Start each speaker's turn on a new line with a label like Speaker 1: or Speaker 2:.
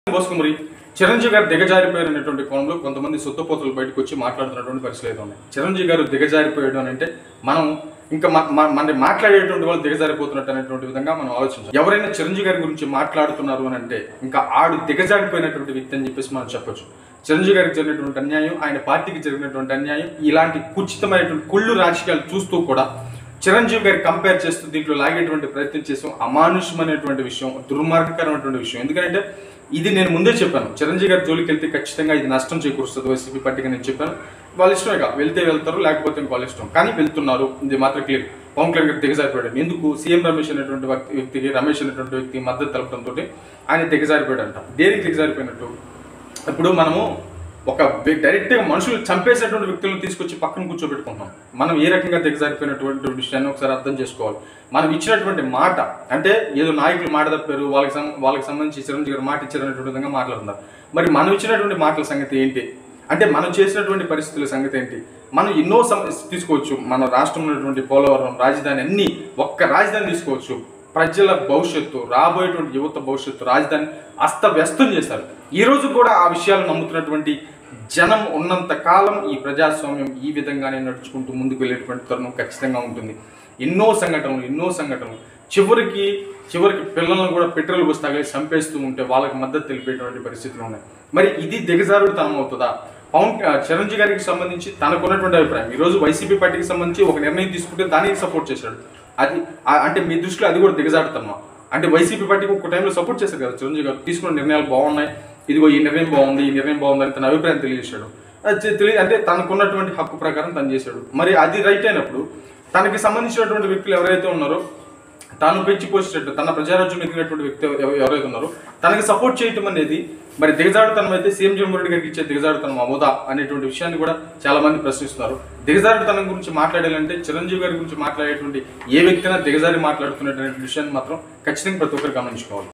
Speaker 1: బోసుకుమరి చిరంజీవి గారు దిగజారిపోయినటువంటి కోణంలో కొంతమంది సొత్తుపోతలు బయటకు వచ్చి మాట్లాడుతున్నటువంటి పరిస్థితులు అయితే ఉన్నాయి చిరంజీవి గారు దిగజారిపోయాడు అని అంటే మనం ఇంకా మ- మ- మన మాట్లాడేటువంటి వాళ్ళు దిగజారిపోతున్నట్టు అనేటువంటి విధంగా మనం ఆలోచించాలి ఎవరైనా చిరంజీవి గారి గురించి మాట్లాడుతున్నారు అని అంటే ఇంకా ఆడు దిగజారిపోయినటువంటి వ్యక్తి అని చెప్పేసి మనం చెప్పొచ్చు చిరంజీవి గారికి జరిగినటువంటి అన్యాయం ఆయన పార్టీకి జరిగినటువంటి అన్యాయం ఇలాంటి కుచితమైనటువంటి కుళ్ళు రాజకీయాలు చూస్తూ కూడా చిరంజీవి గారి కంపేర్ చేస్తూ దీంట్లో లాగేటువంటి ప్రయత్నం చేసాం అమానుషమైనటువంటి విషయం దుర్మార్గకరమైనటువంటి విషయం ఎందుకంటే ఇది నేను ముందే చెప్పాను చిరంజీవి గారి జోలికి వెళ్తే ఖచ్చితంగా ఇది నష్టం చేకూరుస్తుంది వైసీపీ పార్టీకి నేను చెప్పాను వాళ్ళ ఇష్టమే కాదు వెళ్తే వెళ్తారు లేకపోతే ఇంకో వాళ్ళ ఇష్టం కానీ వెళ్తున్నారు ఇది మాత్రం క్లియర్ పవన్ కళ్యాణ్ గారు దిగజారిపోయాడు ఎందుకు సీఎం రమేష్ అనేటువంటి వ్యక్తి- వ్యక్తికి రమేష్ అనేటువంటి వ్యక్తి మద్దతు తెలపడంతో ఆయన దిగజారిపోయాడు అంట దేనికి దిగజారిపోయినట్టు ఇప్పుడు మనము ఒక డైరెక్ట్ గా మనుషులు చంపేసేటువంటి వ్యక్తులను తీసుకొచ్చి పక్కన కూర్చోబెట్టుకుంటున్నాం మనం ఏ రకంగా దిగజారిపోయినటువంటి విషయాన్ని ఒకసారి అర్థం చేసుకోవాలి మనం ఇచ్చినటువంటి మాట అంటే ఏదో నాయకులు మాట తప్పారు వాళ్ళకి సం- వాళ్ళకి సంబంధించి చిరంజీవి గారు మాట ఇచ్చారు అనేటువంటి విధంగా మాట్లాడుతున్నారు మరి మనం ఇచ్చినటువంటి మాటల సంగతి ఏంటి అంటే మనం చేసినటువంటి పరిస్థితుల సంగతి ఏంటి మనం ఎన్నో సమ తీసుకోవచ్చు మన రాష్ట్రంలో ఉన్నటువంటి పోలవరం రాజధాని అన్ని ఒక్క రాజధాని తీసుకోవచ్చు ప్రజల భవిష్యత్తు రాబోయేటువంటి యువత భవిష్యత్తు రాజధాని అస్తవ్యస్తం చేశారు ఈ రోజు కూడా ఆ విషయాలు నమ్ముతున్నటువంటి జనం ఉన్నంత కాలం ఈ ప్రజాస్వామ్యం ఈ విధంగానే నడుచుకుంటూ ముందుకు వెళ్ళేటువంటి తరుణం ఖచ్చితంగా ఉంటుంది ఎన్నో సంఘటనలు ఎన్నో సంఘటనలు చివరికి చివరికి పిల్లలను కూడా పెట్రోల్ బస్ తగిలి చంపేస్తూ ఉంటే వాళ్ళకి మద్దతు తెలిపేటువంటి పరిస్థితులు ఉన్నాయి మరి ఇది దిగజారుడు తనం అవుతుందా పవన్ ఆ, చిరంజీవి గారికి సంబంధించి తనకున్నటువంటి అభిప్రాయం ఈ రోజు వైసీపీ పార్టీకి సంబంధించి ఒక నిర్ణయం తీసుకుంటే దానికి సపోర్ట్ చేశాడు అది ఆ- అంటే మీ దృష్టిలో అది కూడా దిగజారుతమ్మా అంటే వైసీపీ పార్టీకి ఒక టైంలో సపోర్ట్ చేశారు కదా చిరంజీవి గారు తీసుకున్న నిర్ణయాలు బాగున్నాయి ఇదిగో ఈ నిర్ణయం బాగుంది ఈ నిర్ణయం బాగుంది అని తన అభిప్రాయం తెలియజేశాడు అది తె- తెలియ అంటే తనకున్నటువంటి హక్కు ప్రకారం తను చేశాడు మరి అది రైట్ అయినప్పుడు తనకి సంబంధించినటువంటి వ్యక్తులు ఎవరైతే ఉన్నారో తాను పెంచి పోసినట్టు తన ప్రజారాజ్యం ఎదిగినటువంటి వ్యక్తి ఎవ- ఎవరైతే ఉన్నారో తనకి సపోర్ట్ చేయటం అనేది మరి దిగజారుతనం అయితే సీఎం జగన్మోహన్ రెడ్డి గారికి ఇచ్చే దిగజారుతనం అమోదా అనేటువంటి విషయాన్ని కూడా చాలా మంది ప్రశ్నిస్తున్నారు దిగజారుతనం గురించి మాట్లాడాలంటే చిరంజీవి గారి గురించి మాట్లాడేటువంటి ఏ వ్యక్తి అయినా దిగజారి మాట్లాడుతున్నటువంటి విషయాన్ని మాత్రం ఖచ్చితంగా ప్రతి ఒక్కరు గమనించుకోవాలి